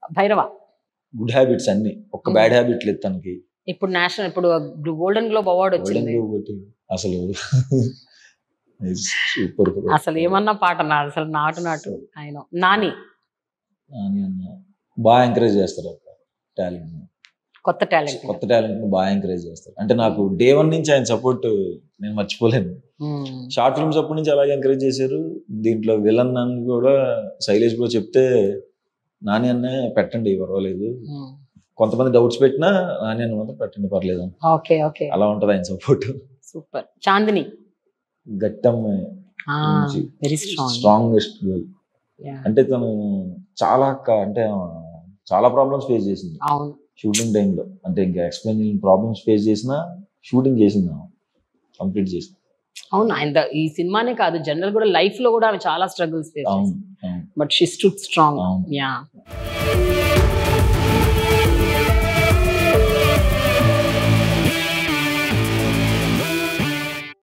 Bhairava good habits అన్ని ఒక్క bad habit లేదు తనకి ఇప్పుడు నేషనల్ ఇప్పుడు గోల్డెన్ గ్లోబ్ అవార్డ్ వచ్చింది Golden Globe ఒకటి అసలు సూపర్ అసలు ఏమన్నా పాట నా అసలు నాటు నాటు ఆయన నాని బాగా ఎంకరేజ్ చేస్తారు టాలెంట్ కొత్త టాలెంట్ కొత్త టాలెంట్ ని బాగా ఎంకరేజ్ చేస్తారు అంటే నాకు డే వన్ నుంచి ఆయన సపోర్ట్ నేను మర్చిపోలేను షార్ట్ ఫిల్మ్స్ అప్పటి నుంచి అలాగే ఎంకరేజ్ చేశారు దీంట్లో విలన్ అని కూడా శైలేష్ బ్రో చెప్తే నాని అన్నే పెట్టండి పర్వాలేదు కొంతమంది డౌట్స్ పెట్టినా నాని అన్న మాత్రం పెట్టండి పర్లేదు అని. ఓకే ఓకే అలా ఉంటది ఆయన support super Chandini Ghattam very strong strongest girl అంటే తను చాలా క- అంటే ఆ, చాలా ప్రాబ్లమ్స్ ఫేస్ చేసింది అవును షూటింగ్ టైంలో అంటే ఇంకా ఎక్స్ప్లెయిన్ ప్రాబ్లమ్స్ ఫేస్ చేసినా షూటింగ్ చేసింది కంప్లీట్ చేసింది అవును ఆయన ద- ఈ సినిమానే కాదు జనరల్ కూడా లైఫ్ లో కూడా ఆమె చాలా స్ట్రగుల్స్ ఫేస్ అవును అవును బట్ షీ స్టూడ్ స్ట్రాంగ్ అవును. యా